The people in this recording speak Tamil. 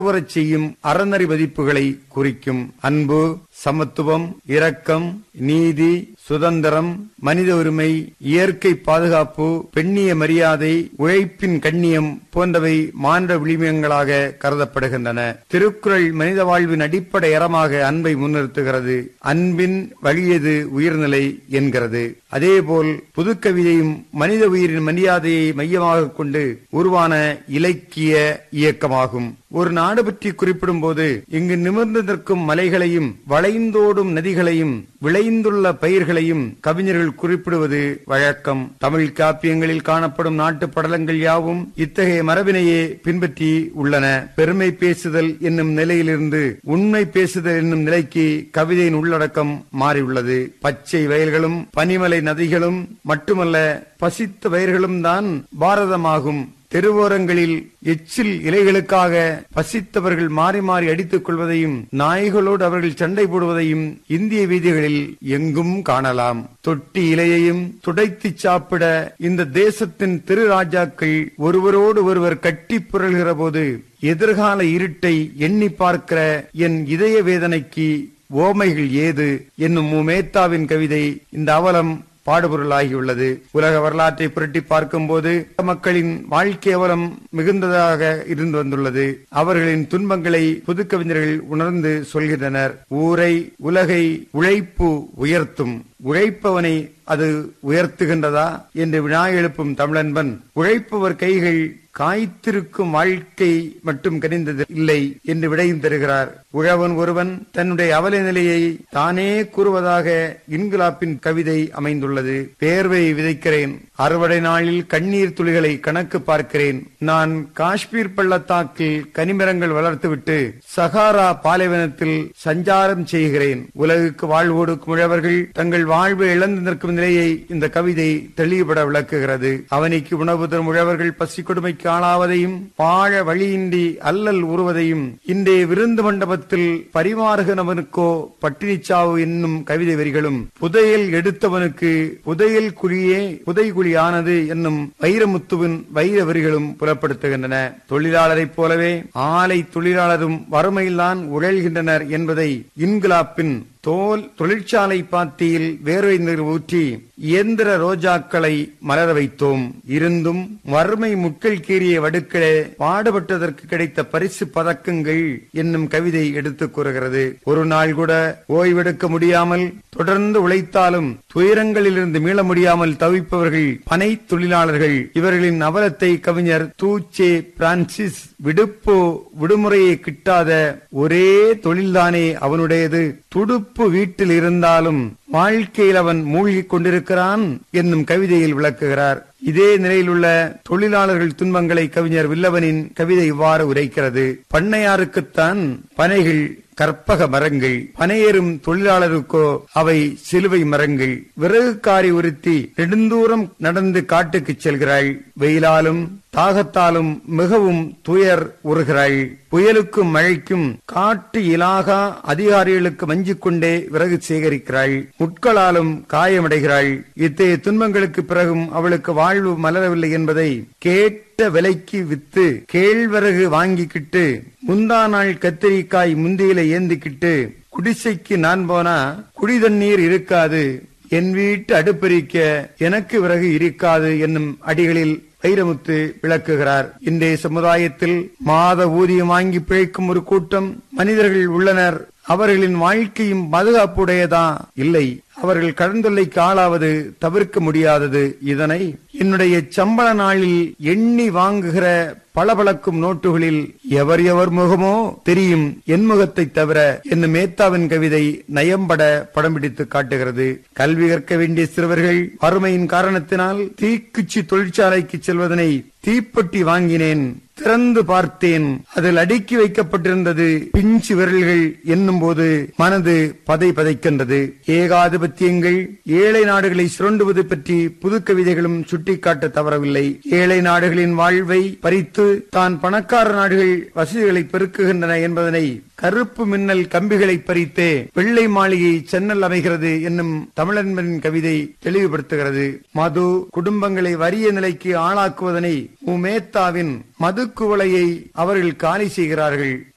வரச் செய்யும் அறநெறி மதிப்புகளை குறிக்கும் அன்பு சமத்துவம் இரக்கம் நீதி சுதந்திரம் மனித உரிமை இயற்கை பாதுகாப்பு பெண்ணிய மரியாதை உழைப்பின் கண்ணியம் போன்றவை மாண்ட விளிமியங்களாக கருதப்படுகின்றன திருக்குறள் மனித வாழ்வின் அடிப்படை அறமாக அன்பை முன்னிறுத்துகிறது அன்பின் வழியது உயிர்நிலை என்கிறது அதேபோல் புதுக்கவிதையும் மனித உயிரின் மரியாதையை மையமாக கொண்டு உருவான இலக்கிய இயக்கமாகும் ஒரு நாடு பற்றி குறிப்பிடும் போது இங்கு நிமிர்ந்து நிற்கும் மலைகளையும் வளைந்தோடும் நதிகளையும் விளைந்துள்ள பயிர்களையும் கவிஞர்கள் குறிப்பிடுவது வழக்கம் தமிழ் காப்பியங்களில் காணப்படும் நாட்டு படலங்கள் யாவும் இத்தகைய மரபினையே பின்பற்றி உள்ளன பெருமை பேசுதல் என்னும் நிலையிலிருந்து உண்மை பேசுதல் என்னும் நிலைக்கு கவிதையின் உள்ளடக்கம் மாறியுள்ளது பச்சை வயல்களும் பனிமலை நதிகளும் மட்டுமல்ல பசித்த வயல்களும் தான் பாரதமாகும் தெருவோரங்களில் எச்சில் இலைகளுக்காக பசித்தவர்கள் மாறி மாறி அடித்துக் கொள்வதையும் நாய்களோடு அவர்கள் சண்டை போடுவதையும் இந்திய வீதிகளில் எங்கும் காணலாம் தொட்டி இலையையும் துடைத்து சாப்பிட இந்த தேசத்தின் திருராஜாக்கள் ஒருவரோடு ஒருவர் கட்டி புரள்கிற போது எதிர்கால இருட்டை எண்ணி பார்க்கிற என் இதய வேதனைக்கு ஓமைகள் ஏது என்னும் மேத்தாவின் கவிதை இந்த அவலம் பாடுபொருளாகியுள்ளது உலக வரலாற்றை புரட்டி பார்க்கும்போது மக்களின் வாழ்க்கை அவலம் மிகுந்ததாக இருந்து வந்துள்ளது அவர்களின் துன்பங்களை புதுக்கவிஞர்கள் உணர்ந்து சொல்கின்றனர் ஊரை உலகை உழைப்பு உயர்த்தும் உழைப்பவனை அது உயர்த்துகின்றதா என்று வினா எழுப்பும் தமிழன்பன் உழைப்பவர் கைகள் காய்த்திருக்கும் வாழ்க்கை மட்டும் கனிந்தது இல்லை என்று விடையும் தருகிறார் உழவன் ஒருவன் தன்னுடைய அவல நிலையை தானே கூறுவதாக இன்குலாப்பின் கவிதை அமைந்துள்ளது பேர்வை விதைக்கிறேன் அறுவடை நாளில் கண்ணீர் துளிகளை கணக்கு பார்க்கிறேன் நான் காஷ்மீர் பள்ளத்தாக்கில் கனிமரங்கள் வளர்த்துவிட்டு சகாரா பாலைவனத்தில் சஞ்சாரம் செய்கிறேன் உலகுக்கு வாழ்வு கொடுக்கும் உழவர்கள் தங்கள் வாழ்வை இழந்து நிற்கும் நிலையை இந்த கவிதை தெளிவுபட விளக்குகிறது அவனிக்கு உணவு தரும் உழவர்கள் பசி கொடுமைக்கு ஆளாவதையும் வாழ வழியின்றி அல்லல் உருவதையும் இன்றைய விருந்து மண்டபத்தில் பரிமாறுகிறவனுக்கோ பட்டினிச்சாவு என்னும் கவிதை வரிகளும் புதையல் எடுத்தவனுக்கு புதையல் குழியே புதைகுழி ஆனது என்னும் வைரமுத்துவின் வைர வரிகளும் புலப்படுத்துகின்றன தொழிலாளரைப் போலவே ஆலை தொழிலாளரும் வறுமையில்தான் உழல்கின்றனர் என்பதை இன்குலாப்பின் தோல் தொழிற்சாலை பாத்தியில் வேர்வை நீர் ஊற்றி இயந்திர ரோஜாக்களை மலர வைத்தோம் இருந்தும் வறுமை முட்கள் கீறிய வடுக்களே பாடுபட்டதற்கு கிடைத்த பரிசு பதக்கங்கள் என்னும் கவிதை எடுத்துக் கூறுகிறது ஒரு நாள் கூட ஓய்வெடுக்க முடியாமல் தொடர்ந்து உழைத்தாலும் துயரங்களிலிருந்து மீள முடியாமல் தவிப்பவர்கள் பனை தொழிலாளர்கள் இவர்களின் அவலத்தை கவிஞர் தூச்சே பிரான்சிஸ் விடுப்போ விடுமுறையை கிட்டாத ஒரே தொழில்தானே அவனுடையது துடுப்பு வீட்டில் இருந்தாலும் வாழ்க்கையில் அவன் மூழ்கிக் கொண்டிருக்கிறான் என்னும் கவிதையில் விளக்குகிறார் இதே நிலையில் உள்ள தொழிலாளர்கள் துன்பங்களை கவிஞர் வில்லவனின் கவிதை இவ்வாறு உரைக்கிறது பண்ணையாருக்குத்தான் பனைகள் கற்பக மரங்கள் பனையேறும் தொழிலாளருக்கோ அவை சிலுவை மரங்கள் விறகுக்காரி ஒருத்தி நெடுந்தூரம் நடந்து காட்டுக்கு செல்கிறாள் வெயிலாலும் தாகத்தாலும் மிகவும் துயர் உறுகிறாள் புயலுக்கும் மழைக்கும் காட்டு இலாகா அதிகாரிகளுக்கு மஞ்சிக் கொண்டே விறகு சேகரிக்கிறாள் முட்களாலும் காயமடைகிறாள் இத்தகைய துன்பங்களுக்கு பிறகும் அவளுக்கு வாழ்வு மலரவில்லை என்பதை கேட்ட விலைக்கு வித்து கேழ்வரகு வாங்கிக்கிட்டு முந்தா நாள் கத்திரிக்காய் முந்தியில ஏந்திக்கிட்டு குடிசைக்கு நான் போனா குடி தண்ணீர் இருக்காது என் வீட்டு அடுப்பெரிக்க எனக்கு விறகு இருக்காது என்னும் அடிகளில் வைரமுத்து விளக்குகிறார் இன்றைய சமுதாயத்தில் மாத ஊதியம் வாங்கி பிழைக்கும் ஒரு கூட்டம் மனிதர்கள் உள்ளனர் அவர்களின் வாழ்க்கையும் பாதுகாப்புடையதா இல்லை அவர்கள் கடன் தொல்லைக்கு ஆளாவது தவிர்க்க முடியாதது இதனை என்னுடைய சம்பள நாளில் எண்ணி வாங்குகிற பளபளக்கும் நோட்டுகளில் எவர் எவர் முகமோ தெரியும் என் முகத்தை தவிர என்னும் மேத்தாவின் கவிதை நயம்பட படம் பிடித்து காட்டுகிறது கல்வி கற்க வேண்டிய சிறுவர்கள் வறுமையின் காரணத்தினால் தீக்குச்சி தொழிற்சாலைக்கு செல்வதனை தீப்பெட்டி வாங்கினேன் திறந்து பார்த்தேன் அதில் அடுக்கி வைக்கப்பட்டிருந்தது பிஞ்சு விரல்கள் என்னும் போது மனது பதை பதைக்கின்றது ஏகாதிபத்தியங்கள் ஏழை நாடுகளை சுரண்டுவது பற்றி புது கவிதைகளும் சுட்டிக்காட்ட தவறவில்லை ஏழை நாடுகளின் வாழ்வை பறித்து தான் பணக்கார நாடுகள் வசதிகளை பெருக்குகின்றன என்பதனை கருப்பு மின்னல் கம்பிகளை பறித்தே வெள்ளை மாளிகை சென்னல் அமைகிறது என்னும் தமிழன்பனின் கவிதை தெளிவுபடுத்துகிறது மது குடும்பங்களை வறிய நிலைக்கு ஆளாக்குவதனை உமேத்தாவின் மது குவளையை அவர்கள் காலி செய்கிறார்கள்